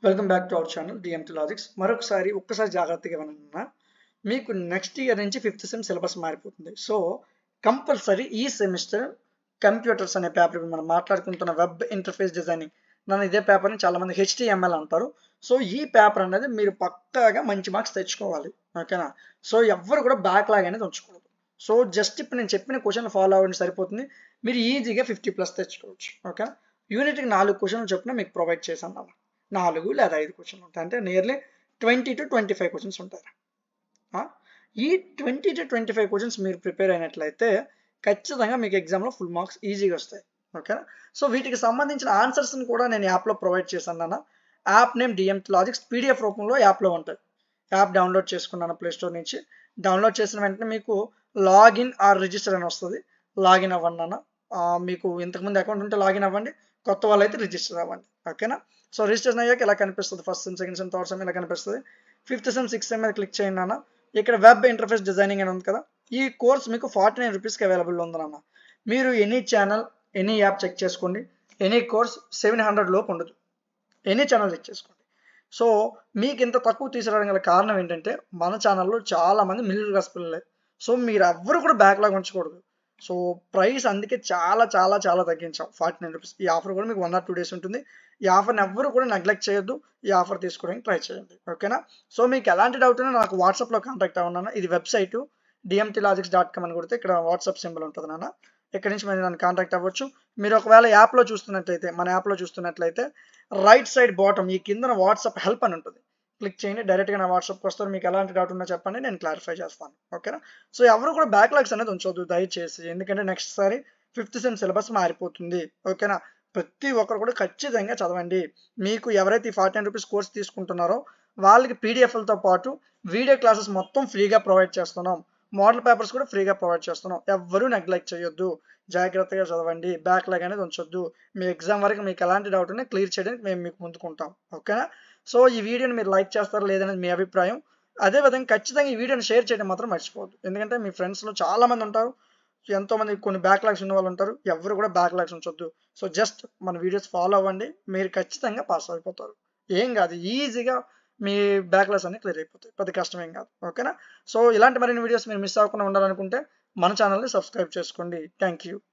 Welcome back to our channel DMT logics మరొకసారి ఒక్కసారి జాగ్రత్తగా వినన్నా మీకు నెక్స్ట్ ఇయర్ నుంచి ఫిఫ్త్ సెమ్ సిలబస్ మారిపోతుంది సో కంపల్సరీ ఈ సెమిస్టర్ కంప్యూటర్స్ అనే పేపర్ మనం మాట్లాడుకుంటున్న వెబ్ ఇంటర్ఫేస్ డిజైనింగ్ నన్ను ఇదే పేపర్ని చాలా మంది హెచ్టిఎంఎల్ అంటారు సో ఈ పేపర్ అనేది మీరు పక్కాగా మంచి మార్క్స్ తెచ్చుకోవాలి ఓకేనా సో ఎవ్వరు కూడా బ్యాక్లాగ్ అనేది ఉంచకూడదు సో జస్ట్ ఇప్పుడు నేను చెప్పిన క్వశ్చన్ ఫాలో అవ్వండి సరిపోతుంది మీరు ఈజీగా ఫిఫ్టీ ప్లస్ తెచ్చుకోవచ్చు ఓకే యూనిట్కి నాలుగు క్వశ్చన్లు చొప్పున మీకు ప్రొవైడ్ చేశాను అలా నాలుగు లేదా ఐదు క్వశ్చన్లు ఉంటాయి అంటే nearly twenty to twenty five questions ఉంటాయి ఆ? ఈ twenty to twenty five questions మీరు ప్రిపేర్ అయినట్లయితే ఖచ్చితంగా మీకు ఎగ్జామ్లో ఫుల్ మార్క్స్ ఈజీగా వస్తాయి ఓకేనా సో వీటికి సంబంధించిన ఆన్సర్స్ని కూడా నేను యాప్లో ప్రొవైడ్ చేశాను నాన్న app name DM logics PDF రూపంలో యాప్లో ఉంటుంది యాప్ డౌన్లోడ్ చేసుకున్నాను ప్లే స్టోర్ నుంచి డౌన్లోడ్ చేసిన వెంటనే మీకు లాగిన్ ఆర్ రిజిస్టర్ అని వస్తుంది లాగిన్ అవ్వండి అన్న ఆ, మీకు ఇంతకుముందు అకౌంట్ ఉంటే లాగిన్ అవ్వండి కొత్త వాళ్ళు అయితే రిజిస్టర్ అవ్వండి ఓకేనా సో రిజిస్ట్రేషన్ అయ్యాక ఇలా కనిపిస్తుంది first sem second sem third sem ఇలా కనిపిస్తుంది ఫిఫ్త్ సెమ్ సిక్స్త్ సెమ్ మీద క్లిక్ చేయండి అన్న ఇక్కడ వెబ్ ఇంటర్ఫేస్ డిజైనింగ్ అని ఉంది కదా ఈ కోర్స్ మీకు ఫార్టీ నైన్ రూపీస్కి అవైలబుల్ ఉందన్న మీరు any channel any app check చేసుకోండి ఎనీ కోర్స్ సెవెన్ హండ్రెడ్ లోపు ఉండదు ఎనీ ఛానల్ చెక్ చేసుకోండి సో మీకు ఇంత తక్కువ తీసుకురావడం గల కారణం ఏంటంటే మన ఛానల్లో చాలా మంది మిడిల్ క్లాస్ పిల్లలే సో మీరు ఎవ్వరు కూడా బ్యాక్లాగ్ ఉంచకూడదు సో ప్రైస్ అందుకే చాలా చాలా చాలా తగ్గించాం ఫార్టీ నైన్ రూపీస్ ఈ ఆఫర్ కూడా మీకు వన్ ఆర్ టూ డేస్ ఉంటుంది ఈ ఆఫర్ని ఎవ్వరు కూడా నెగ్లెక్ట్ చేయొద్దు ఈ ఆఫర్ తీసుకోవడానికి ట్రై చేయండి ఓకేనా సో మీకు ఎలాంటి డౌట్ ఉన్నా నాకు వాట్సాప్లో కాంటాక్ట్ అవ్వను ఇది website DMT logics dot com అని కొడితే ఇక్కడ వాట్సాప్ సింబల్ ఉంటుంది నాన్న ఇక్కడ నుంచి మీరు నన్ను కాంటాక్ట్ అవ్వచ్చు మీరు ఒకవేళ యాప్లో చూస్తున్నట్లయితే మన యాప్లో చూస్తున్నట్లయితే రైట్ సైడ్ బాటమ్ ఈ కింద వాట్సాప్ హెల్ప్ అని ఉంటుంది క్లిక్ చేయండి డైరెక్ట్గా నా వాట్సాప్కి వస్తారు మీకు ఎలాంటి డౌట్ ఉన్నా చెప్పండి నేను క్లారిఫై చేస్తాను ఓకేనా సో ఎవరు కూడా బ్యాక్లాగ్స్ అనేది ఉంచొద్దు దయచేసి ఎందుకంటే నెక్స్ట్ సారి ఫిఫ్త్ సెమ్ సిలబస్ మారిపోతుంది ఓకేనా ప్రతి ఒక్కరు కూడా ఖచ్చితంగా చదవండి మీకు ఎవరైతే ఈ ఫార్టీ నైన్ రూపీస్ కోర్స్ తీసుకుంటున్నారో వాళ్ళకి పీడిఎఫ్లతో పాటు వీడియో క్లాసెస్ మొత్తం ఫ్రీగా ప్రొవైడ్ చేస్తున్నాం మోడల్ పేపర్స్ కూడా ఫ్రీగా ప్రొవైడ్ చేస్తున్నాం ఎవ్వరూ నెగ్లెక్ట్ చేయొద్దు జాగ్రత్తగా చదవండి బ్యాక్లాగ్ అనేది ఉంచొద్దు మీ ఎగ్జామ్ వరకు మీకు ఎలాంటి డౌట్ ఉన్నా క్లియర్ చేయడానికి మేము మీకు ముందుకుంటాం ఓకేనా సో ఈ వీడియోని మీరు లైక్ చేస్తారా లేదనేది మీ అభిప్రాయం అదేవిధంగా ఖచ్చితంగా ఈ వీడియోని షేర్ చేయడం మాత్రం మర్చిపోవద్దు ఎందుకంటే మీ ఫ్రెండ్స్లో చాలా మంది ఉంటారు ఎంతో మంది కొన్ని బ్యాక్లాగ్స్ ఉన్న వాళ్ళు ఉంటారు ఎవరు కూడా బ్యాక్లాగ్స్ ఉంచొద్దు సో జస్ట్ మన వీడియోస్ ఫాలో అవ్వండి మీరు ఖచ్చితంగా పాస్ అయిపోతారు ఏం కాదు ఈజీగా మీ బ్యాక్లాగ్స్ అన్ని క్లియర్ అయిపోతాయి పెద్ద కష్టం ఏం కాదు ఓకేనా సో ఇలాంటి మరిన్ని వీడియోస్ మీరు మిస్ అవ్వకుండా ఉండాలనుకుంటే మన ఛానల్ని సబ్స్క్రైబ్ చేసుకోండి థ్యాంక్ యూ